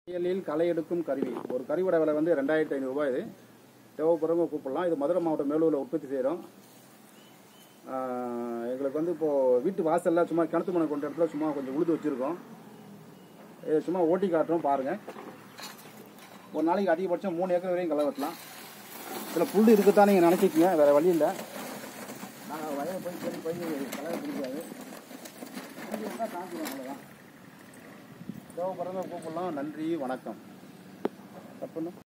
வயலில் களை எடுக்கும் கருவி ஒரு கருவியோட விலை வந்து ரெண்டாயிரத்தி ஐநூறுரூவா இது தேவைப்படுறவங்க கூப்பிடலாம் இது மதுரை மாவட்டம் மேலூரில் உற்பத்தி செய்கிறோம் எங்களுக்கு வந்து இப்போது வீட்டு வாசலில் சும்மா கிணத்து மனை கொண்ட இடத்துல சும்மா கொஞ்சம் உழுது வச்சுருக்கோம் இதை சும்மா ஓட்டி காட்டுறோம் பாருங்கள் ஒரு நாளைக்கு அதிகபட்சம் மூணு ஏக்கர் வரையும் களை வெட்டலாம் இதில் புல் இருக்குதான் நீங்கள் நினச்சிக்கங்க வேறு வழி இல்லை நாங்கள் வயலை போய் சரி போய் களை வெட்ட முடியாது வண்டி வந்தால் தாங்கிடுவோம் அவ்வளோதான் தேவைப்படுறவங்க கூப்பிடலாம் நன்றி வணக்கம் தப்புன்னு